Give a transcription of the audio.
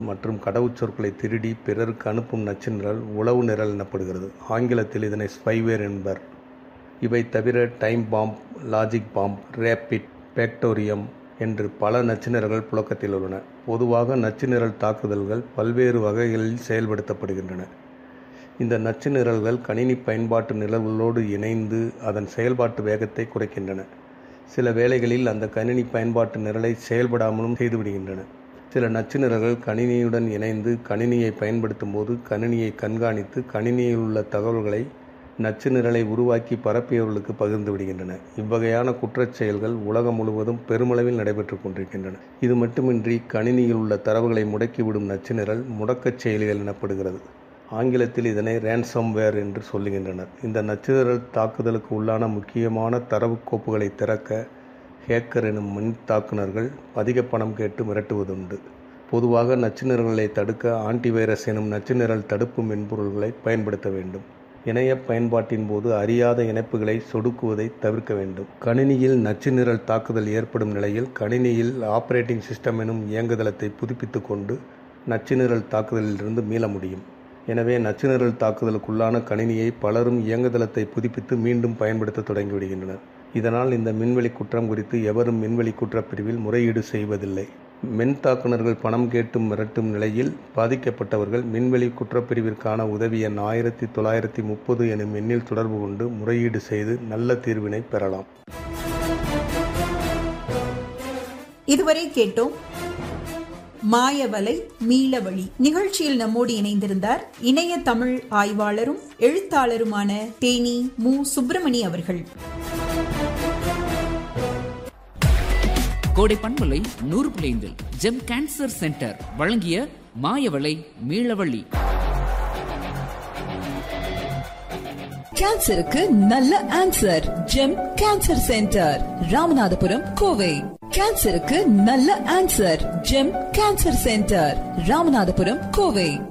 மற்றும் கடவுச்சொற்களை திருடி பிறருக்கு அனுப்பும் நச்சு நிரல் உளவு நிரல் எனப்படுகிறது ஆங்கிலத்தில் இதனை ஸ்பைவேர் என்பர் இவை தவிர time bomb logic bomb rabbit bacterium என்று பல நச்சுநிரல்கள் புழக்கத்தில் உள்ளன பொதுவாக நச்சுநிரல் தாக்குதல்கள் பல்வேறு வகைகளில் செயல்படுத்தப்படுகின்றன இந்த நச்சு நிரல்கள் கணினி பயன்பாட்டு நிரல்களோடு இணைந்து அதன் செயல்பாட்டு வேகத்தை குறைக்கின்றன சில வேளைகளில் அந்த கணினி பயன்பாட்டு நிரலை செயல்படாமலும் செய்துவிடுகின்றன சில நச்சு நிரல்கள் கணினியுடன் இணைந்து கணினியை பயன்படுத்தும் போது கணினியை கண்காணித்து கணினியில் உள்ள தகவல்களை நச்சு நிரலை உருவாக்கி பரப்பியவர்களுக்கு பகிர்ந்து விடுகின்றன இவ்வகையான குற்றச் செயல்கள் உலகம் முழுவதும் பெருமளவில் நடைபெற்று கொண்டிருக்கின்றன இது மட்டுமின்றி கணினியில் உள்ள தரவுகளை முடக்கிவிடும் நச்சு நிரல் முடக்கச் செயலிகள் எனப்படுகிறது ஆங்கிலத்தில் இதனை ரேன்சம்வேர் என்று சொல்லுகின்றனர் இந்த நச்சுநிரல் தாக்குதலுக்கு உள்ளான முக்கியமான தரவு கோப்புகளை திறக்க ஹேக்கர் எனும் மின் தாக்குனர்கள் அதிக பணம் கேட்டு மிரட்டுவதுண்டு பொதுவாக நச்சுநிரல்களை தடுக்க ஆன்டிவைரஸ் எனும் நச்சுநிரல் தடுப்பு மென்பொருள்களை பயன்படுத்த வேண்டும் இணைய பயன்பாட்டின் போது அறியாத இணைப்புகளை சொடுக்குவதை தவிர்க்க வேண்டும் கணினியில் நச்சுநிரல் தாக்குதல் ஏற்படும் நிலையில் கணினியில் ஆப்பரேட்டிங் சிஸ்டம் எனும் இயங்குதளத்தை புதுப்பித்து கொண்டு நச்சுநிரல் தாக்குதலிலிருந்து மீள முடியும் எனவே நச்சுநிரல் தாக்குதலுக்குள்ளான கணினியை பலரும் இயங்குதளத்தை புதுப்பித்து மீண்டும் பயன்படுத்த தொடங்கிவிடுகின்றனர் இதனால் இந்த மின்வெளி குற்றம் குறித்து எவரும் மின்வெளி குற்றப்பிரிவில் முறையீடு செய்வதில்லை மென் தாக்குனர்கள் பணம் கேட்டு மிரட்டும் நிலையில் பாதிக்கப்பட்டவர்கள் மின்வெளி குற்றப்பிரிவிற்கான உதவி எண் ஆயிரத்தி தொள்ளாயிரத்தி முப்பது எனும் எண்ணில் தொடர்பு கொண்டு முறையீடு செய்து நல்ல தீர்வினை பெறலாம் இதுவரை கேட்டோம் மாயவலை மீளவழி நிகழ்ச்சியில் நம்மோடு இணைந்திருந்தார் இணைய தமிழ் ஆய்வாளரும் எழுத்தாளருமான தேனி மு சுப்பிரமணி அவர்கள் கோடை பண்பலை நூறு பிளைந்தில் ஜெம் கேன்சர் சென்டர் வழங்கிய மாயவளை மீளவள்ளி கேன்சருக்கு நல்ல answer gem cancer centre Ramanathapuram Kovai கேன்சருக்கு நல்ல answer gem cancer centre Ramanathapuram Kovai